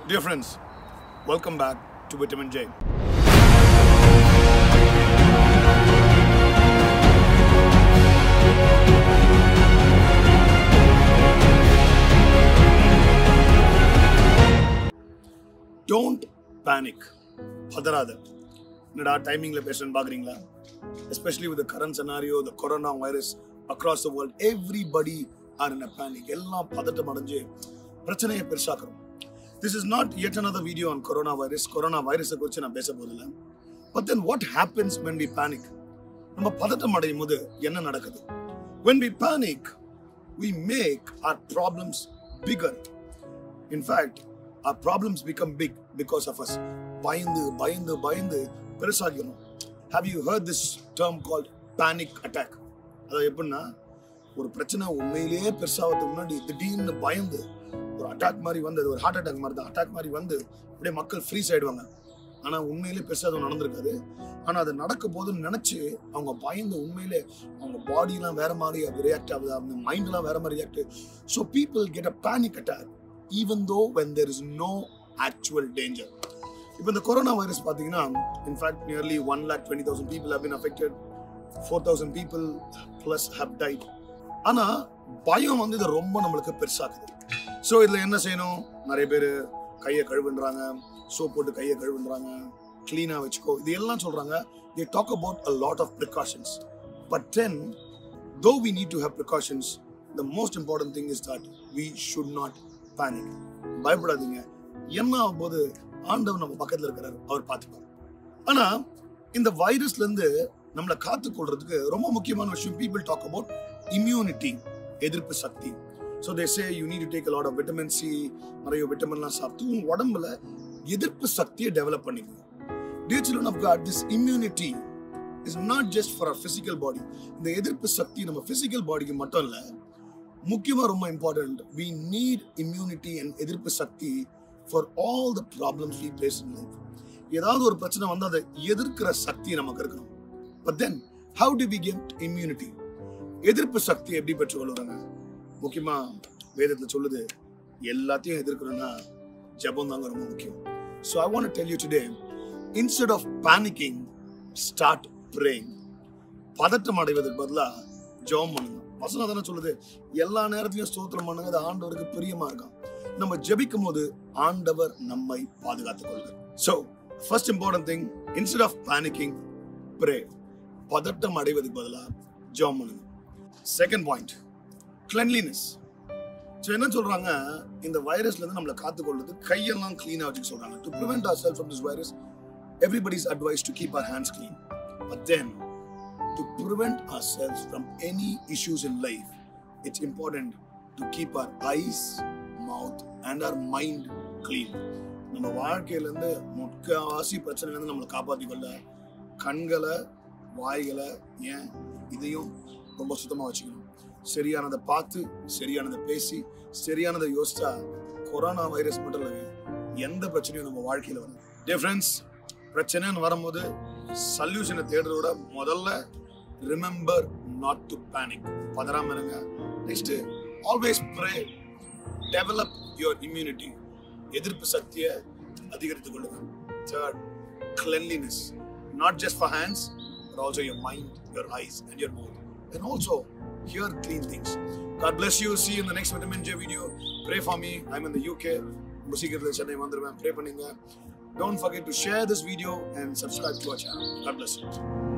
Dear friends, welcome back to Vitamin J. Don't panic. பதறாத என்னடா டைமிங்ல பேசுறேன்னு பாக்குறீங்களா especially with current scenario the corona virus across the world everybody are in a panic எல்லாம் பதட்டம் அடைஞ்சு பிரச்சனையை பெருசாக்குறோம் this is not yet another video on corona virus corona வைரஸை குறித்து நான் பேச போதில்லை but then what happens when we panic நம்ம பதட்டம் அடையும் போது என்ன நடக்குது when we panic we make our problems bigger in fact our problems become big because of us பயந்து பயந்து பயந்து பெருசாகிறோம் have you heard this term called panic attack அது எப்படின்னா ஒரு பிரச்சனை உண்மையிலேயே பெருசாகிறதுக்கு முன்னாடி திடீர்னு பயந்து ஒரு அட்டாக் மாதிரி வந்து அது ஒரு ஹார்ட் அட்டாக் மாதிரி தான் அட்டாக் மாதிரி வந்து அப்படியே மக்கள் ஃப்ரீஸ் ஆயிடுவாங்க ஆனா உண்மையிலே பெருசா அது நடந்திருக்காது ஆனா அது நடக்க போதுன்னு நினைச்சு அவங்க பயந்து உண்மையிலே அவங்க பாடிலாம் வேற மாதிரி அது ரியாக்ட் ஆகுது அவங்க மைண்ட்லாம் வேற மாதிரி react so people get a panic attack even though when there is no actual danger இப்போ இந்த கொரோனா வைரஸ் பார்த்தீங்கன்னா in fact nearly one lakh twenty thousand people have been affected four thousand people plus have died ஆனா பயம் வந்து இதை ரொம்ப நம்மளுக்கு பெருசாக்குது so இதில் என்ன செய்யணும் நிறைய பேர் கையை கழுவுன்றாங்க சோப் போட்டு கையை கழுவுன்றாங்க க்ளீனாக வச்சுக்கோ இது எல்லாம் சொல்றாங்க they talk about a lot of precautions but then though we need to have precautions the most important thing is that we should not panic பயப்படாதீங்க என்ன ஆகும்போது ஆண்டவர் நம்ம பக்கத்துல இருக்கிறார் அவர் பார்த்துப்பார் ஆனா இந்த வைரஸ்ல இருந்து நம்மளை காத்துக்கொள்றதுக்கு ரொம்ப முக்கியமான விஷயம் பீப்புள் டாக் அபவுட் இம்யூனிட்டி எதிர்ப்பு சக்தி so they say you need to take lot of vitamin C நிறைய விட்டமின்லாம் சாப்பிட்டு உங்க உடம்புல எதிர்ப்பு சக்தியை டெவலப் பண்ணிக்கணும் dear children of God this immunity is not just for our physical body இந்த எதிர்ப்பு சக்தி நம்ம பிசிக்கல் பாடிக்கு மட்டும் இல்லை முக்கியமா ரொம்ப important we need immunity and எதிர்ப்பு சக்தி for all the problems we face in life ஏதாவது ஒரு பிரச்சனை வந்து அதை எதிர்க்கிற சக்தி நமக்கு இருக்கணும் but then how do we get immunity எதிர்ப்பு சக்தி எப்படி பெற்றுக்கொள்ளுறாங்க முக்கியமா வேதத்துல சொல்லுது எல்லாத்தையும் எதிர்க்கணும்னா ஜெபம் தாங்க ரொம்ப முக்கியம் so I want tell you today instead of panicking start praying பதட்டம் அடைவதற்கு பதிலாக ஜெபம் பண்ணுங்க வசனம் தானே சொல்லுது எல்லா நேரத்திலையும் ஸ்தோத்திரம் பண்ணுங்க அது ஆண்டவருக்கு பிரியமா இருக்கும் நம்ம ஜெபிக்கும் போது ஆண்டவர் நம்மை பாதுகாத்துக் கொள்கிறார் so first important thing instead of panicking pray பதட்டம் அடைவதற்கு பதிலாக ஜெபம் பண்ணுங்க செகண்ட் பாயிண்ட் கிளென்லினஸ் ஸோ என்ன சொல்றாங்க இந்த வைரஸ்ல இருந்து நம்மளை காத்துக்கொள்வது கையெல்லாம் க்ளீனா வச்சுக்க சொல்றாங்க to prevent our self from this virus everybody's advice to keep our hands clean but then to prevent our self from any issues in life it's important to keep our eyes mouth and our mind clean நம்ம வாழ்க்கையிலேருந்து முக்காவாசி பிரச்சனையிலேருந்து நம்மளை காப்பாற்றிக் கொள்ள கண்களை வாய்களை ஏன் இதையும் ரொம்ப சுத்தமாக வச்சுக்கணும் சரியானதை பார்த்து சரியானதை பேசி சரியானதை யோசிச்சா கொரோனா வைரஸ் மட்டும் இல்லை எந்த பிரச்சனையும் நம்ம வாழ்க்கையில் வரும் டிஃப்ரென்ஸ் பிரச்சனைன்னு வரும்போது சல்யூஷனை தேடுறத விட முதல்ல ரிமெம்பர் நாட் டு பேனிக் பதறாம இருங்க next always pray develop your immunity எதிர்ப்பு சக்தியை அதிகரித்துக் கொள்ளுங்க third cleanliness not just for hands but also your mind your eyes and your mouth and also hear clean things. God bless you. See you in the next Vitamin J video. Pray for me. I'm in the UK. ரொம்ப சீக்கிரத்தில் சென்னை வந்துடுவேன் pray பண்ணுங்க don't forget to share this video and subscribe to our channel. God bless you.